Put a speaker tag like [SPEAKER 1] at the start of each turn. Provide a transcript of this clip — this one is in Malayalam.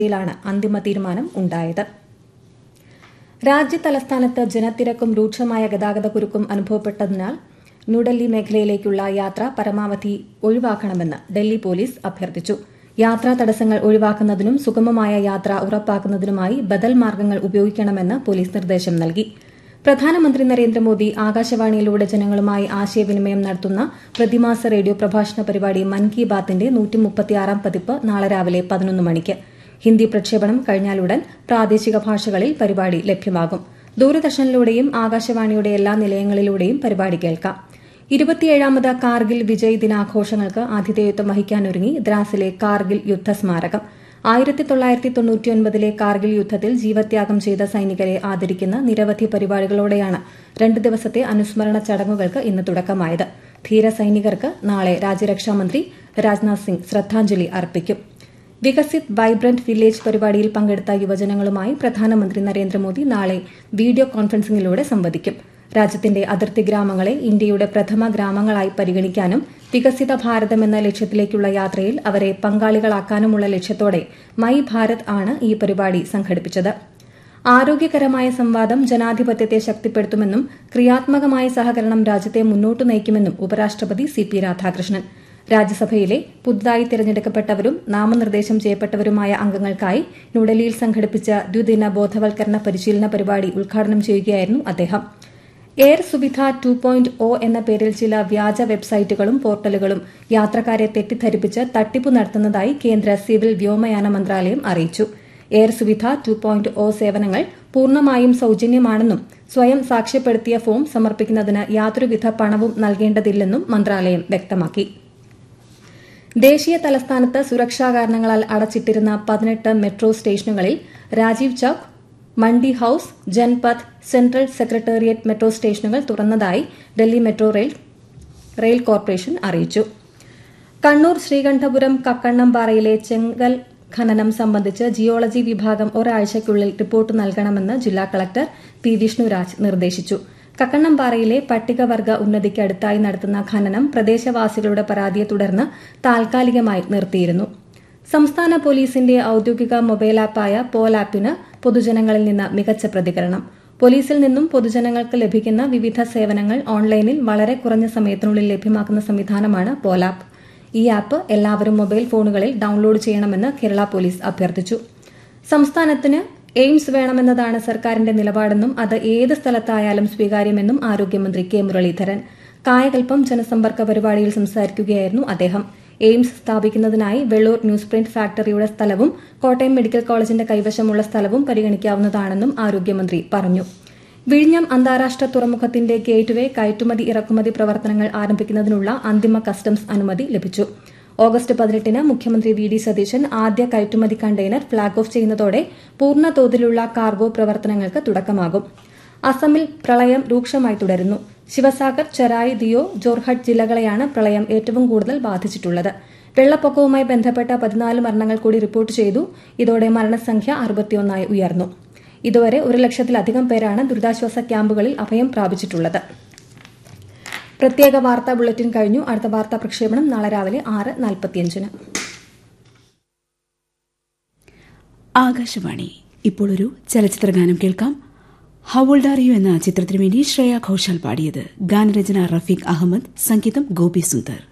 [SPEAKER 1] യിലാണ് അന്തിമ തീരുമാനം ഉണ്ടായത് രാജ്യതലസ്ഥാനത്ത് ജനത്തിരക്കും രൂക്ഷമായ ഗതാഗതക്കുരുക്കും അനുഭവപ്പെട്ടതിനാൽ ന്യൂഡൽഹി മേഖലയിലേക്കുള്ള യാത്ര പരമാവധി ഒഴിവാക്കണമെന്ന് ഡൽഹി പോലീസ് അഭ്യർത്ഥിച്ചു യാത്രാ തടസ്സങ്ങൾ ഒഴിവാക്കുന്നതിനും സുഗമമായ യാത്ര ഉറപ്പാക്കുന്നതിനുമായി ബദൽ മാർഗ്ഗങ്ങൾ ഉപയോഗിക്കണമെന്ന് പോലീസ് നിർദ്ദേശം നൽകി പ്രധാനമന്ത്രി നരേന്ദ്രമോദി ആകാശവാണിയിലൂടെ ജനങ്ങളുമായി ആശയവിനിമയം നടത്തുന്ന പ്രതിമാസ റേഡിയോ പ്രഭാഷണ പരിപാടി മൻ കി ബാത്തിന്റെ നൂറ്റിമുപ്പത്തിയാറാം പതിപ്പ് നാളെ രാവിലെ പതിനൊന്ന് മണിക്ക് ഹിന്ദി പ്രക്ഷേപണം കഴിഞ്ഞാലുടൻ പ്രാദേശിക ഭാഷകളിൽ പരിപാടി ലഭ്യമാകും ദൂരദർശനിലൂടെയും ആകാശവാണിയുടെ എല്ലാ നിലയങ്ങളിലൂടെയും പരിപാടി കേൾക്കാം ഇരുപത്തിയേഴാമത് കാർഗിൽ വിജയ് ദിനാഘോഷങ്ങൾക്ക് ആതിഥേയത്വം വഹിക്കാനൊരുങ്ങി ദ്രാസിലെ കാർഗിൽ യുദ്ധസ്മാരകം ആയിരത്തി തൊള്ളായിരത്തി തൊണ്ണൂറ്റിയൊൻപതിലെ കാർഗിൽ യുദ്ധത്തിൽ ജീവത്യാഗം ചെയ്ത സൈനികരെ ആദരിക്കുന്ന നിരവധി പരിപാടികളോടെയാണ് രണ്ട് ദിവസത്തെ അനുസ്മരണ ചടങ്ങുകൾക്ക് ഇന്ന് തുടക്കമായത് ധീര സൈനികർക്ക് നാളെ രാജ്യരക്ഷാമന്ത്രി രാജ്നാഥ് സിംഗ് ശ്രദ്ധാഞ്ജലി അർപ്പിക്കും വികസിത് വൈബ്രന്റ് വില്ലേജ് പരിപാടിയിൽ പങ്കെടുത്ത യുവജനങ്ങളുമായി പ്രധാനമന്ത്രി നരേന്ദ്രമോദി നാളെ വീഡിയോ കോൺഫറൻസിംഗിലൂടെ സംവദിക്കും രാജ്യത്തിന്റെ അതിർത്തി ഗ്രാമങ്ങളെ ഇന്ത്യയുടെ പ്രഥമ ഗ്രാമങ്ങളായി പരിഗണിക്കാനും വികസിത ഭാരതം എന്ന ലക്ഷ്യത്തിലേക്കുള്ള യാത്രയിൽ അവരെ പങ്കാളികളാക്കാനുമുള്ള ലക്ഷ്യത്തോടെ മൈ ഭാരത് ആണ് ഈ പരിപാടി സംഘടിപ്പിച്ചത് ആരോഗ്യകരമായ സംവാദം ജനാധിപത്യത്തെ ശക്തിപ്പെടുത്തുമെന്നും ക്രിയാത്മകമായ സഹകരണം രാജ്യത്തെ മുന്നോട്ട് നയിക്കുമെന്നും ഉപരാഷ്ട്രപതി സി പി രാധാകൃഷ്ണൻ രാജ്യസഭയിലെ പുതുതായി തിരഞ്ഞെടുക്കപ്പെട്ടവരും നാമനിർദ്ദേശം ചെയ്യപ്പെട്ടവരുമായ അംഗങ്ങൾക്കായി ന്യൂഡൽഹിയിൽ സംഘടിപ്പിച്ച ദ്വിദിന ബോധവൽക്കരണ പരിശീലന പരിപാടി ഉദ്ഘാടനം ചെയ്യുകയായിരുന്നു അദ്ദേഹം air Suvidha two point O എന്ന പേരിൽ ചില വ്യാജ വെബ്സൈറ്റുകളും പോർട്ടലുകളും യാത്രക്കാരെ തെറ്റിദ്ധരിപ്പിച്ച് തട്ടിപ്പ് നടത്തുന്നതായി കേന്ദ്ര സിവിൽ വ്യോമയാന മന്ത്രാലയം അറിയിച്ചു air Suvidha two point O സേവനങ്ങൾ പൂർണ്ണമായും സൌജന്യമാണെന്നും സ്വയം സാക്ഷ്യപ്പെടുത്തിയ ഫോം സമർപ്പിക്കുന്നതിന് യാതൊരുവിധ പണവും നൽകേണ്ടതില്ലെന്നും മന്ത്രാലയം വ്യക്തമാക്കി ദേശീയ തലസ്ഥാനത്ത് സുരക്ഷാ കാരണങ്ങളാൽ അടച്ചിട്ടിരുന്ന പതിനെട്ട് മെട്രോ സ്റ്റേഷനുകളിൽ Rajiv Chowk Mandi house Janpath central secretariat metro സ്റ്റേഷനുകൾ തുറന്നതായി Delhi metro rail rail corporation അറിയിച്ചു കണ്ണൂർ ശ്രീകണ്ഠപുരം കക്കണ്ണംപാറയിലെ ചെങ്കൽ ഖനനം സംബന്ധിച്ച് ജിയോളജി വിഭാഗം ഒരാഴ്ചയ്ക്കുള്ളിൽ റിപ്പോർട്ട് നൽകണമെന്ന് ജില്ലാ കളക്ടർ പി വിഷ്ണുരാജ് നിർദ്ദേശിച്ചു കക്കണ്ണംപാറയിലെ പട്ടികവർഗ ഉന്നതിക്ക് അടുത്തായി നടത്തുന്ന ഖനനം പ്രദേശവാസികളുടെ പരാതിയെ തുടർന്ന് താൽക്കാലികമായി നിർത്തിയിരുന്നു സംസ്ഥാന പോലീസിന്റെ ഔദ്യോഗിക മൊബൈൽ ആപ്പായ പോൽ ആപ്പിന് പൊതുജനങ്ങളിൽ നിന്ന് മികച്ച പ്രതികരണം പോലീസിൽ നിന്നും പൊതുജനങ്ങൾക്ക് ലഭിക്കുന്ന വിവിധ സേവനങ്ങൾ ഓൺലൈനിൽ വളരെ കുറഞ്ഞ സമയത്തിനുള്ളിൽ ലഭ്യമാക്കുന്ന സംവിധാനമാണ് പോൽ ആപ്പ് ഈ ആപ്പ് എല്ലാവരും മൊബൈൽ ഫോണുകളിൽ ഡൌൺലോഡ് ചെയ്യണമെന്ന് കേരള പോലീസ് അഭ്യർത്ഥിച്ചു സംസ്ഥാനത്തിന് എയിംസ് വേണമെന്നതാണ് സർക്കാരിന്റെ നിലപാടെന്നും അത് ഏത് സ്ഥലത്തായാലും സ്വീകാര്യമെന്നും ആരോഗ്യമന്ത്രി കെ മുരളീധരൻ കായകൽപ്പം ജനസമ്പർക്ക പരിപാടിയിൽ സംസാരിക്കുകയായിരുന്നു അദ്ദേഹം എയിംസ് സ്ഥാപിക്കുന്നതിനായി വെള്ളൂർ ന്യൂസ് പ്രിന്റ് ഫാക്ടറിയുടെ സ്ഥലവും കോട്ടയം മെഡിക്കൽ കോളേജിന്റെ കൈവശമുള്ള സ്ഥലവും പരിഗണിക്കാവുന്നതാണെന്നും ആരോഗ്യമന്ത്രി പറഞ്ഞു വിഴിഞ്ഞം അന്താരാഷ്ട്ര തുറമുഖത്തിന്റെ ഗേറ്റ്വേ കയറ്റുമതി ഇറക്കുമതി പ്രവർത്തനങ്ങൾ ആരംഭിക്കുന്നതിനുള്ള അന്തിമ കസ്റ്റംസ് അനുമതി ലഭിച്ചു ഓഗസ്റ്റ് പതിനെട്ടിന് മുഖ്യമന്ത്രി വി ഡി സതീശൻ ആദ്യ കയറ്റുമതി കണ്ടെയ്നർ ഫ്ളാഗ് ഓഫ് ചെയ്യുന്നതോടെ പൂർണ്ണ തോതിലുള്ള കാർഗോ പ്രവർത്തനങ്ങൾക്ക് തുടക്കമാകും അസമിൽ പ്രളയം രൂക്ഷമായി തുടരുന്നു ശിവസാഗർ ചെറായ് ദിയോ ജോർഹട്ട് ജില്ലകളെയാണ് പ്രളയം ഏറ്റവും കൂടുതൽ ബാധിച്ചിട്ടുള്ളത് വെള്ളപ്പൊക്കവുമായി ബന്ധപ്പെട്ട പതിനാല് മരണങ്ങൾ കൂടി റിപ്പോർട്ട് ചെയ്തു ഇതോടെ മരണസംഖ്യ അറുപത്തിയൊന്നായി ഉയർന്നു ഇതുവരെ ഒരു ലക്ഷത്തിലധികം പേരാണ് ദുരിതാശ്വാസ ക്യാമ്പുകളിൽ അഭയം പ്രാപിച്ചിട്ടുള്ളത് പ്രത്യേക വാർത്താ ബുള്ളറ്റിൻ കഴിഞ്ഞു അടുത്ത വാർത്താ പ്രക്ഷേപണം നാളെ രാവിലെ ആറ് നാൽപ്പത്തിയഞ്ചിന്
[SPEAKER 2] ആകാശവാണി ഇപ്പോൾ ഒരു ചലച്ചിത്രഗാനം കേൾക്കാം ഹവോൾഡാറിയു എന്ന ചിത്രത്തിനു വേണ്ടി ശ്രേയ ഘോഷാൽ പാടിയത് ഗാനരചന റഫീഖ് അഹമ്മദ് സംഗീതം ഗോപി സുന്ദർ